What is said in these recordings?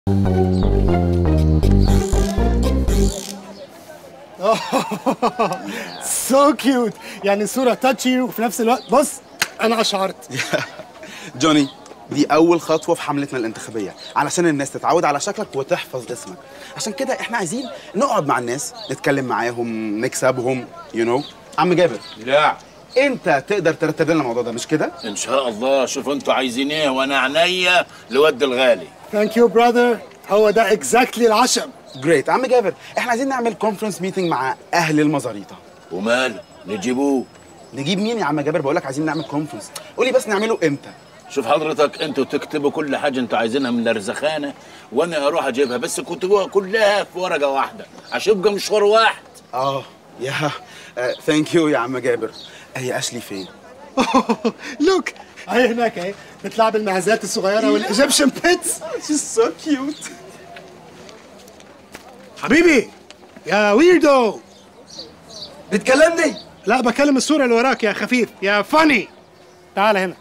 سو كيوت يعني صورة تاتشي وفي نفس الوقت بص أنا أشعرت جوني دي أول خطوة في حملتنا الانتخابية علشان الناس تتعود على شكلك وتحفظ اسمك عشان كده احنا عايزين نقعد مع الناس نتكلم معاهم نكسبهم يو you نو know. عم جابر لا انت تقدر ترتب لنا الموضوع ده مش كده؟ ان شاء الله شوف انتوا عايزين ايه وانا عينيا لود الغالي ثانك يو براذر هو ده اكزاكتلي العشم جريت عم جابر احنا عايزين نعمل كونفرنس ميتنج مع اهل المزاريطه وماله نجيبوه نجيب مين يا عم جابر بقول لك عايزين نعمل كونفرنس قولي بس نعمله امتى شوف حضرتك انتوا تكتبوا كل حاجه انتوا عايزينها من الرزخانه وانا اروح اجيبها بس كتبوها كلها في ورقه واحده عشان يبقى مشوار واحد اه يا ثانك يو يا عم جابر هي اشلي فين لوك اهي هناك اهي بتلعب المعزات الصغيرة والايجيبشن بيتس She's so cute حبيبي يا ويردو بتكلمني؟ لا بكلم الصورة اللي وراك يا خفيف يا فاني تعال هنا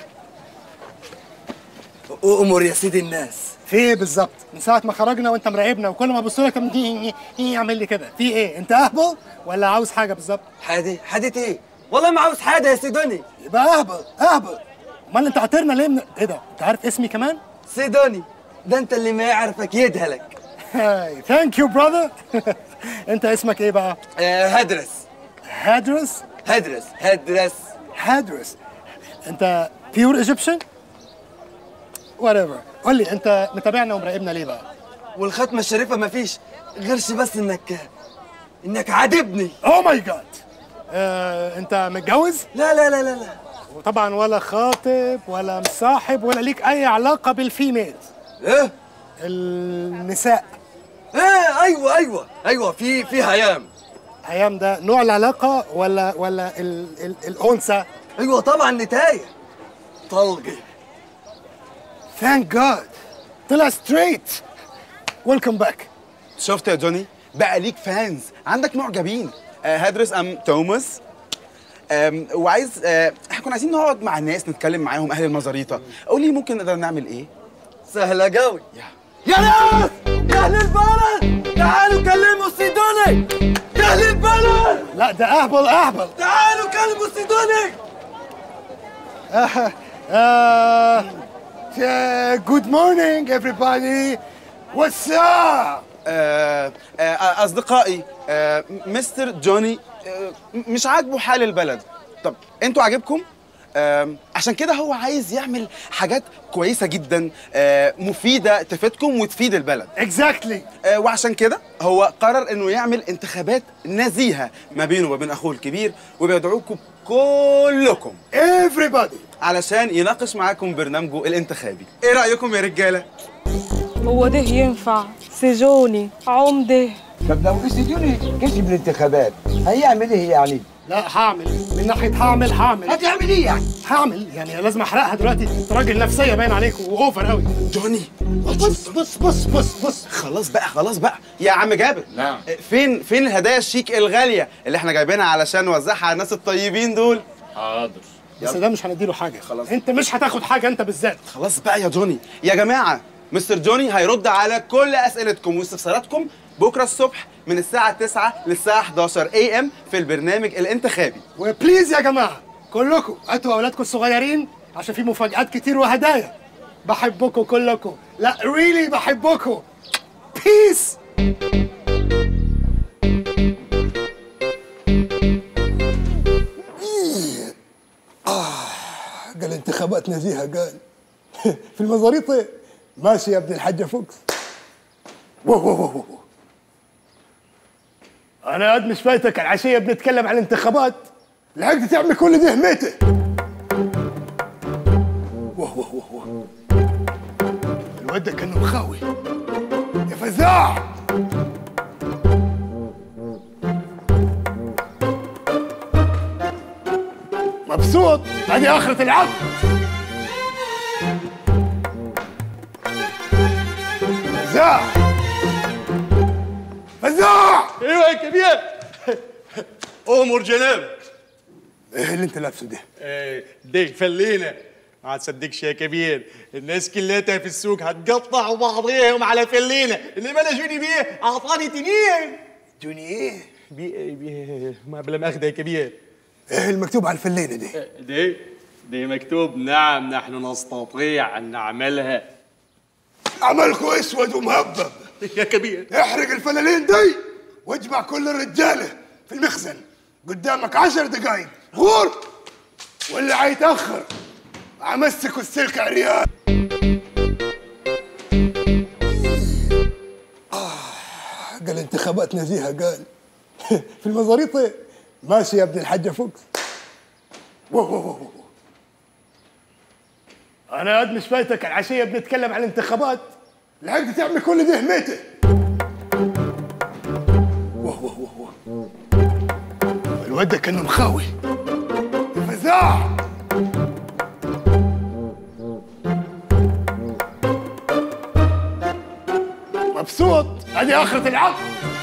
أمر يا سيدي الناس في ايه بالظبط من ساعة ما خرجنا وانت مراقبنا وكل ما ابص لك يعمل لي كده في ايه انت اهبل ولا عاوز حاجة بالظبط حادي حادي ايه؟ والله ما عاوز حاجة يا سيدوني يبقى اهبل اهبل امال انت عطرنا ليه من ايه ده انت عارف اسمي كمان سيدوني ده انت اللي ما يعرفك يدهلك هاي ثانك يو براذر انت اسمك ايه بقى آه هدرس هادرس هدرس هدرس هادرس انت بيور ايجيبشن وات ايفر قول لي انت متابعنا ومراقبنا ليه بقى والختمة الشريفة ما فيش غيرش بس انك انك عاجبني اوه ماي جاد انت متجوز لا لا لا لا لا وطبعا ولا خاطب ولا مصاحب ولا ليك اي علاقه بالفيميل ايه النساء ايه ايوه ايوه ايوه في في هيام هيام ده نوع العلاقه ولا ولا ال ال الانثى ايوه طبعا نتايه طلقه ثانك جاد طلع ستريت ويلكم باك شفت يا جوني بقى ليك فانز عندك معجبين آه هدرس ام توماس آم، وعايز آه، احنا كنا عايزين نقعد مع الناس نتكلم معاهم اهل المزاريطه قولي ممكن نقدر نعمل ايه سهلة قوي يا يا ناس يا اهل البلد تعالوا كلموا سيدوني يا اهل البلد لا ده اهبل اهبل تعالوا كلموا سيدوني جود مورنينج everybody واتس اب آه، آه، اصدقائي آه، مستر جوني آه، مش عاجبه حال البلد طب انتوا عاجبكم آم، عشان كده هو عايز يعمل حاجات كويسه جدا آه، مفيده تفيدكم وتفيد البلد اكزاكتلي آه، وعشان كده هو قرر انه يعمل انتخابات نزيهه ما بينه وبين اخوه الكبير وبيدعوكم كلكم everybody علشان يناقش معاكم برنامجه الانتخابي ايه رايكم يا رجاله هو ده ينفع سجوني عمده طب لو استديوني كسب الانتخابات هيعمل ايه يعني؟ لا هعمل من ناحيه هعمل هعمل هتعمل ايه يعني؟ هعمل يعني لازم احرقها دلوقتي انت راجل نفسيه باين عليك واوفر قوي جوني بص بص بص بص بص خلاص بقى خلاص بقى يا عم جابر نعم. فين فين الهدايا الشيك الغاليه اللي احنا جايبينها علشان نوزعها على الناس الطيبين دول حاضر بس ده مش هنديله حاجه خلاص. انت مش هتاخد حاجه انت بالذات خلاص بقى يا جوني يا جماعه مستر جوني هيرد على كل اسئلتكم واستفساراتكم بكره الصبح من الساعه 9 للساعه 11 اي ام في البرنامج الانتخابي وبليز يا جماعه كلكم هاتوا اولادكم الصغيرين عشان في مفاجآت كتير وهدايا بحبكم كلكم لا ريلي بحبكم بيس قال انتخابات نزيهة قال في المزاريطة ماشي يا ابن الحاجة فوكس وو وو وو وو. انا قد مش فايتك العشية بنتكلم عن الانتخابات لحقت تعمل كل دي هميته ووو ووو ووو. الواد ده كانه مخاوي يا فزاع مبسوط ادي اخرة العقد فزاع فزاع ايوه يا كبير امر جناب ايه اللي انت لابسه ده؟ آه، دي فلينه ما تصدقش يا كبير الناس كلها في السوق هتقطع بعضيهم على فلينه اللي انا جوني بيه اعطاني تنين جوني ايه؟ بي بي ما بلا ماخذه يا كبير ايه المكتوب على الفلينه دي؟ دي دي مكتوب نعم نحن نستطيع ان نعملها عملكوا اسود ومهبب يا كبير احرق الفلالين دي واجمع كل الرجاله في المخزن قدامك عشر دقايق غور واللي حيتاخر امسكوا السلك عريان آه، قال انتخابات نزيهه قال في المزاريطه ماشي يا ابن الحاجه فوكس ووو ووو ووو. انا قد مش فايتك العشيه بنتكلم عن الانتخابات لحقت تعمل كل ده ميته ووو ووو ووو. الواد ده كانه مخاوي فزاع مبسوط ادي اخرة العقد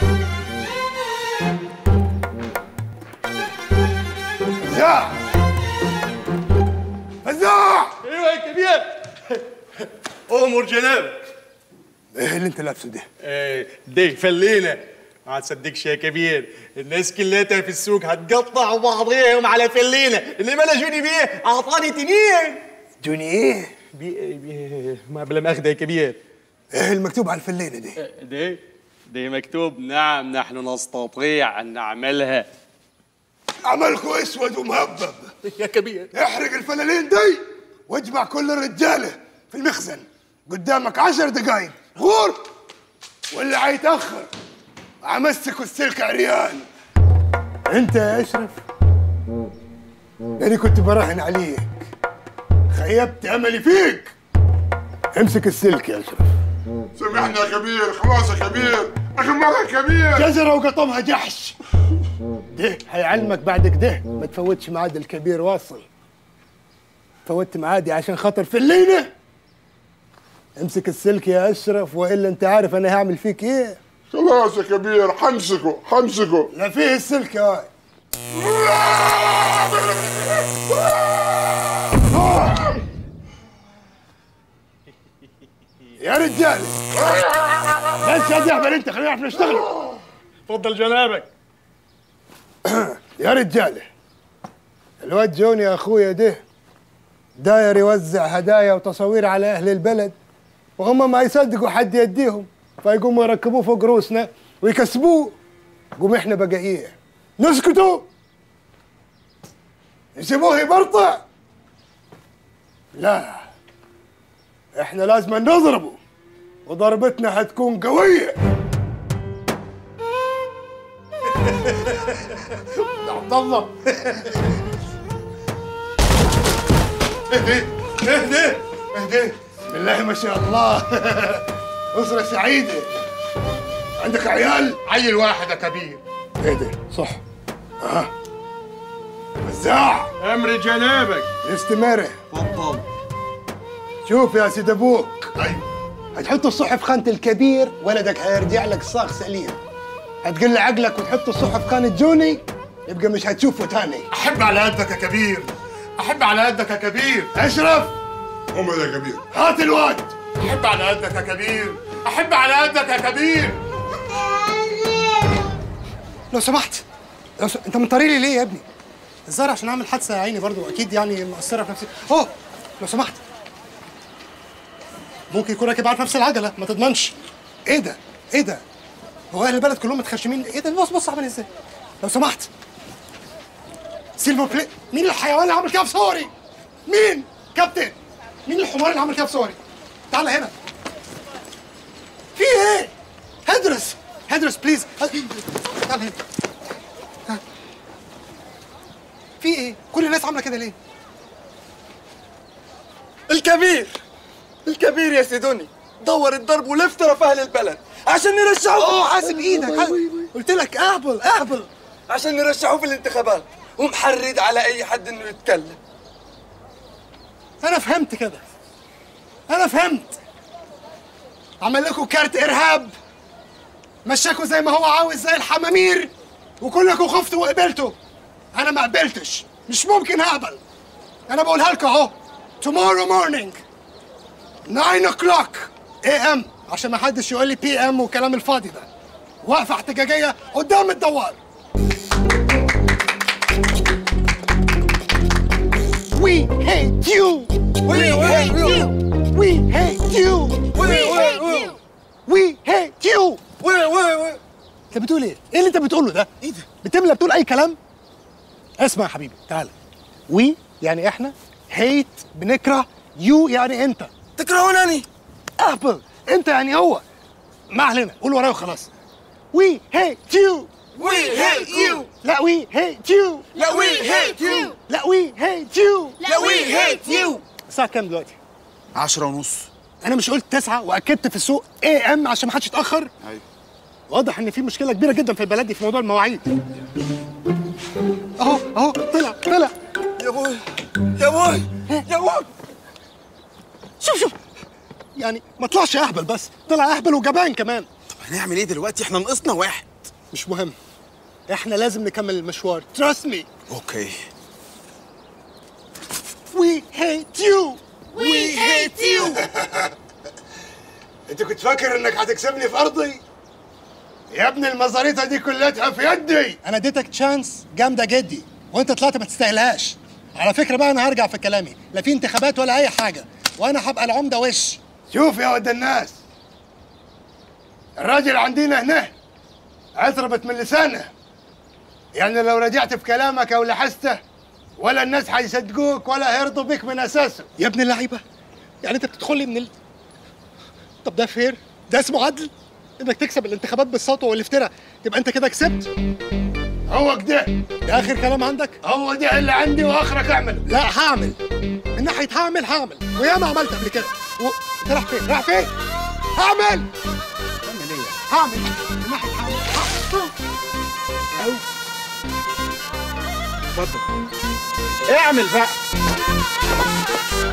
فزاع فزاع ايوه يا كبير امر جنابك ايه اللي انت لابسه ده؟ إيه، دي فلينه ما تصدقش يا كبير الناس كلها في السوق هتقطع بعضيهم على فلينه اللي انا جوني بيه اعطاني تنين جوني ايه؟ بي بي ما بلا ماخذه يا كبير ايه المكتوب على الفلينه دي؟ دي دي مكتوب نعم نحن نستطيع ان نعملها عملكوا اسود ومهبب يا كبير احرق الفلالين دي واجمع كل الرجاله في المخزن قدامك عشر دقايق غور واللي حيتاخر امسكوا السلك عريان انت يا اشرف يعني كنت براهن عليك خيبت املي فيك امسك السلك يا اشرف سامحنا يا كبير خلاص يا كبير اخر مره يا كبير جزرة وقطمها جحش ده هيعلمك بعد كده ما تفوتش ميعاد الكبير واصل فوتت ميعادي عشان خاطر في الليلة امسك السلك يا اشرف والا انت عارف انا هعمل فيك ايه خلاص يا كبير حمسكه حمسكه لا فيه السلك هاي يا رجال بس يا زهبل انت خلينا نعرف نشتغل تفضل جنابك يا رجاله الواد جوني يا اخويا ده داير يوزع هدايا وتصاوير على اهل البلد وهم ما يصدقوا حد يديهم فيقوموا يركبوه فوق روسنا ويكسبوه قوم احنا بقى ايه نسكتوا يسيبوه يبرطع لا احنا لازم نضربه وضربتنا هتكون قويه يا عبد الله اهدي اهدي اهدي بسم الله ما شاء الله أسرة سعيدة عندك عيال؟ عيل واحد يا كبير اهدي صح ها فزاع امر جنابك استمارة تفضل شوف يا سيد ابوك ايوه هتحط الصحف خانة الكبير ولدك هيرجع لك صاغ سليم هتقل عقلك وتحط الصحف خانة جوني يبقى مش هتشوفه تاني احب على قدك يا كبير احب على قدك يا كبير اشرف هم يا كبير هات الواد احب على قدك يا كبير احب على قدك يا كبير لو سمحت لو س... انت منطري لي ليه يا ابني؟ الظاهر عشان اعمل حادثه يا عيني برضو اكيد يعني مأثره في نفسي اوه لو سمحت ممكن يكون راكب عارف نفس العجله ما تضمنش ايه ده؟ ايه ده؟ هو اهل البلد كلهم متخشمين ايه ده بص بص عامل ازاي؟ لو سمحت سيلفر بلاي مين الحيوان اللي عمل كده في صوري؟ مين؟ كابتن مين الحمار اللي عمل كده في صوري؟ تعال هنا في ايه؟ هدرس هدرس بليز تعال هنا ها. في ايه؟ كل الناس عامله كده ليه؟ الكبير الكبير يا سيدوني دور الضرب ولف طرف اهل البلد عشان نرشحوه اوه حاسب ايدك حاسب. قلت لك اعبل اعبل عشان نرشحوه في الانتخابات ومحرض على اي حد انه يتكلم انا فهمت كده انا فهمت عمل لكم كارت ارهاب مشاكوا زي ما هو عاوز زي الحمامير وكلكم خفتوا وقبلتوا انا ما قبلتش مش ممكن هقبل انا بقولها لكم اهو tomorrow morning 9 o'clock AM عشان ما حدش يقول لي بي ام والكلام الفاضي ده وقفه احتجاجيه قدام الدوار We hate you. We hate you. We hate you. We hate you. We hate you. وي وي وي انت بتقول ايه؟ ايه اللي انت بتقوله ده؟ ايه ده؟ بتملى بتقول اي كلام؟ اسمع يا حبيبي تعالى. وي يعني احنا هيت بنكره يو يعني انت تكرهونني اهبل انت يعني هو ما علينا قول ورايا وخلاص. وي هيت يو We hate you. لا وي هيت يو لا we hate you. لا وي هيت يو لا we hate you. الساعة كام دلوقتي؟ عشرة ونص انا مش قلت تسعة واكدت في السوق اي ام عشان ما حدش يتاخر ايوه واضح ان في مشكله كبيره جدا في البلد دي في موضوع المواعيد اهو اهو طلع طلع يا بوي يا بوي يا بوي شوف شوف يعني ما طلعش اهبل بس طلع اهبل وجبان كمان هنعمل ايه دلوقتي احنا ناقصنا واحد مش مهم احنا لازم نكمل المشوار trust me اوكي we hate you We hate you. انت كنت فاكر انك هتكسبني في ارضي يا ابني المزاريطه دي كلها في يدي انا اديتك تشانس جامده جدي وانت طلعت ما تستاهلهاش على فكره بقى انا هرجع في كلامي لا في انتخابات ولا اي حاجه وانا هبقى العمده وش شوف يا ود الناس الراجل عندنا هنا عتربت من لسانه يعني لو رجعت في كلامك او لحسته ولا الناس هيصدقوك ولا هيرضوا بك من اساسه يا ابن اللعيبه يعني انت بتدخل لي من ال... طب ده فير ده اسمه عدل انك تكسب الانتخابات بالسطو والافتراء يبقى انت كده كسبت هو كده ده اخر كلام عندك هو ده اللي عندي واخرك اعمل لا هعمل من ناحيه هعمل هعمل وياما عملت قبل كده و... انت رايح فين رايح فين هعمل هعمل ايه هعمل من ناحيه هعمل هعمل. أو. اتفضل اعمل بقى